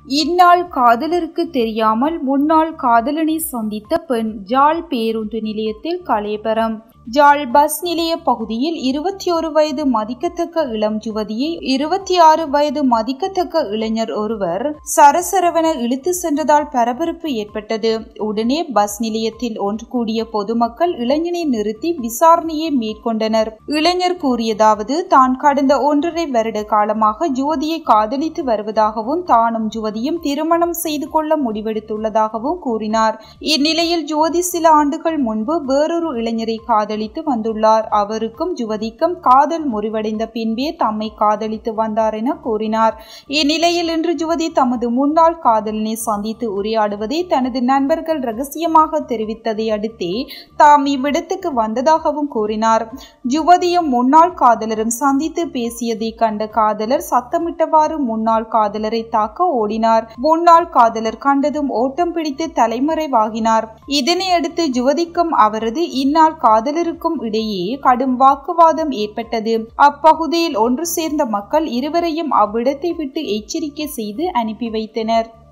இந்நாள் காதலருக்கு தெரியாமல் முன்னாள் காதலனை சந்தித்த பெண் ஜாழ் பேருந்து நிலையத்தில் கலேபரம் ஜாழ் பஸ் நிலைய பகுதியில் இருபத்தி ஒரு வயது மதிக்கத்தக்க இளம் யுவதியை இருபத்தி ஆறு வயது மதிக்கத்தக்க இளைஞர் ஒருவர் சரசரவென இழுத்து சென்றதால் பரபரப்பு ஏற்பட்டது உடனே பஸ் நிலையத்தில் ஒன்று கூடிய பொதுமக்கள் இளைஞனை நிறுத்தி விசாரணையை மேற்கொண்டனர் இளைஞர் கூறியதாவது தான் கடந்த ஒன்றரை வருட காலமாக ஜோதியை காதலித்து வருவதாகவும் தானும் ஜோதியும் திருமணம் செய்து கொள்ள முடிவெடுத்துள்ளதாகவும் கூறினார் இந்நிலையில் ஜோதி சில ஆண்டுகள் முன்பு வேறொரு இளைஞரை காதல் காதலித்து வந்துள்ளார் அவருக்கும் ஜுவதிக்கும் காதல் முறிவடைந்த பின்பே தம்மை காதலித்து வந்தார் என கூறினார் இந்நிலையில் இன்று ஜுவதி தமது முன்னாள் காதலினை சந்தித்து உரையாடுவதை தனது நண்பர்கள் ரகசியமாக தெரிவித்ததை அடுத்தே தாம் இவ்விடத்துக்கு வந்ததாகவும் கூறினார் ஜுவதியும் முன்னாள் காதலரும் சந்தித்து பேசியதை கண்ட காதலர் சத்தமிட்டவாறு முன்னாள் காதலரை தாக்க ஓடினார் முன்னாள் காதலர் கண்டதும் ஓட்டம் பிடித்து தலைமறைவாகினார் இதனையடுத்து ஜுவதிக்கும் அவரது இந்நாள் காதலர் இருவருக்கும் இடையே கடும் வாக்குவாதம் ஏற்பட்டது அப்பகுதியில் ஒன்று சேர்ந்த மக்கள் இருவரையும் அவ்விடத்தை விட்டு எச்சரிக்கை செய்து அனுப்பி வைத்தனர்